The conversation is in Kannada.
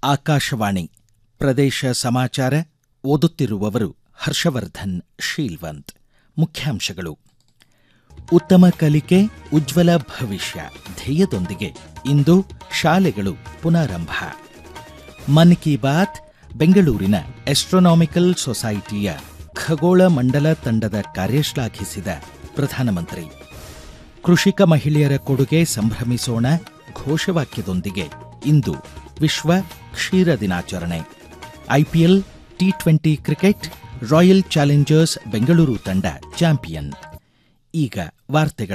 ಆಕಾಶವಾಣಿ ಪ್ರದೇಶ ಸಮಾಚಾರ ಓದುತ್ತಿರುವವರು ಹರ್ಷವರ್ಧನ್ ಶೀಲ್ವಂತ್ ಮುಖ್ಯಾಂಶಗಳು ಉತ್ತಮ ಕಲಿಕೆ ಉಜ್ವಲ ಭವಿಷ್ಯ ಧ್ಯೇಯದೊಂದಿಗೆ ಇಂದು ಶಾಲೆಗಳು ಪುನಾರಂಭ ಮನ್ ಕಿ ಬಾತ್ ಬೆಂಗಳೂರಿನ ಆಸ್ಟ್ರೋನಾಮಿಕಲ್ ಸೊಸೈಟಿಯ ಖಗೋಳ ಮಂಡಲ ತಂಡದ ಕಾರ್ಯ ಶ್ಲಾಘಿಸಿದ ಪ್ರಧಾನಮಂತ್ರಿ ಕೃಷಿಕ ಮಹಿಳೆಯರ ಕೊಡುಗೆ ಸಂಭ್ರಮಿಸೋಣ ಘೋಷವಾಕ್ಯದೊಂದಿಗೆ ಇಂದು ವಿಶ್ವ ಕ್ಷೀರ ದಿನಾಚರಣೆ IPL T twenty cricket Royal Challengers Bengaluru ತಂಡ ಚಾಂಪಿಯನ್ ಈಗ ವಾರ್ತೆಗಳ